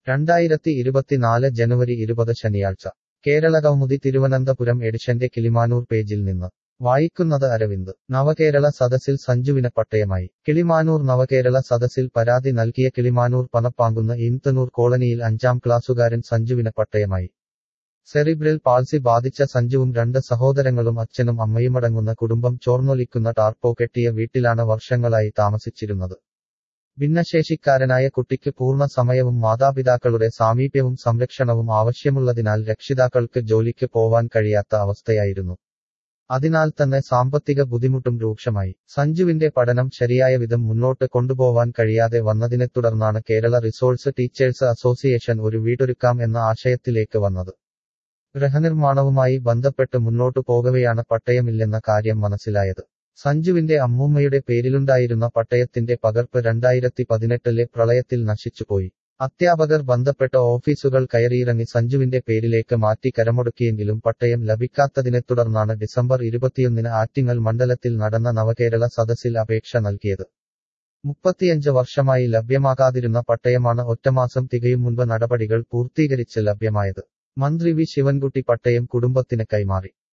രണ്ടായിരത്തി ഇരുപത്തിനാല് ജനുവരി ഇരുപത് ശനിയാഴ്ച കേരളകൗമുദി തിരുവനന്തപുരം എഡിഷന്റെ കിളിമാനൂർ പേജിൽ നിന്ന് വായിക്കുന്നത് അരവിന്ദ് നവകേരള സദസ്സിൽ സഞ്ജുവിന് പട്ടയമായി കിളിമാനൂർ നവകേരള സദസ്സിൽ പരാതി നൽകിയ കിളിമാനൂർ പണപ്പാങ്കുന്ന് ഇംതനൂർ കോളനിയിൽ അഞ്ചാം ക്ലാസ്സുകാരൻ സഞ്ജുവിന് പട്ടയമായി സെറിബ്രൽ പാൾസി ബാധിച്ച സഞ്ജുവും രണ്ട് സഹോദരങ്ങളും അച്ഛനും അമ്മയുമടങ്ങുന്ന കുടുംബം ചോർന്നൊലിക്കുന്ന ടാർപ്പോ കെട്ടിയ വീട്ടിലാണ് വർഷങ്ങളായി താമസിച്ചിരുന്നത് ഭിന്നശേഷിക്കാരനായ കുട്ടിക്ക് പൂർണ്ണ സമയവും മാതാപിതാക്കളുടെ സാമീപ്യവും സംരക്ഷണവും ആവശ്യമുള്ളതിനാൽ രക്ഷിതാക്കൾക്ക് ജോലിക്ക് പോവാൻ കഴിയാത്ത അവസ്ഥയായിരുന്നു അതിനാൽ തന്നെ സാമ്പത്തിക ബുദ്ധിമുട്ടും രൂക്ഷമായി സഞ്ജുവിന്റെ പഠനം ശരിയായ വിധം മുന്നോട്ട് കൊണ്ടുപോവാൻ കഴിയാതെ വന്നതിനെ തുടർന്നാണ് കേരള റിസോഴ്സ് ടീച്ചേഴ്സ് അസോസിയേഷൻ ഒരു വീടൊരുക്കാം എന്ന ആശയത്തിലേക്ക് വന്നത് ഗൃഹനിർമ്മാണവുമായി ബന്ധപ്പെട്ട് മുന്നോട്ടു പോകവെയാണ് പട്ടയമില്ലെന്ന കാര്യം മനസ്സിലായത് സഞ്ജുവിന്റെ അമ്മൂമ്മയുടെ പേരിലുണ്ടായിരുന്ന പട്ടയത്തിന്റെ പകർപ്പ് രണ്ടായിരത്തി പതിനെട്ടിലെ പ്രളയത്തിൽ നശിച്ചുപോയി അധ്യാപകർ ബന്ധപ്പെട്ട ഓഫീസുകൾ കയറിയിറങ്ങി സഞ്ജുവിന്റെ പേരിലേക്ക് മാറ്റി കരമൊടുക്കിയെങ്കിലും പട്ടയം ലഭിക്കാത്തതിനെ തുടർന്നാണ് ഡിസംബർ ഇരുപത്തിയൊന്നിന് ആറ്റിങ്ങൽ മണ്ഡലത്തിൽ നടന്ന നവകേരള സദസ്സിൽ അപേക്ഷ നൽകിയത് മുപ്പത്തിയഞ്ച് വർഷമായി ലഭ്യമാകാതിരുന്ന പട്ടയമാണ് ഒറ്റമാസം തികയും മുൻപ് നടപടികൾ പൂർത്തീകരിച്ച് ലഭ്യമായത് മന്ത്രി വി ശിവൻകുട്ടി പട്ടയം കുടുംബത്തിന് കൈമാറി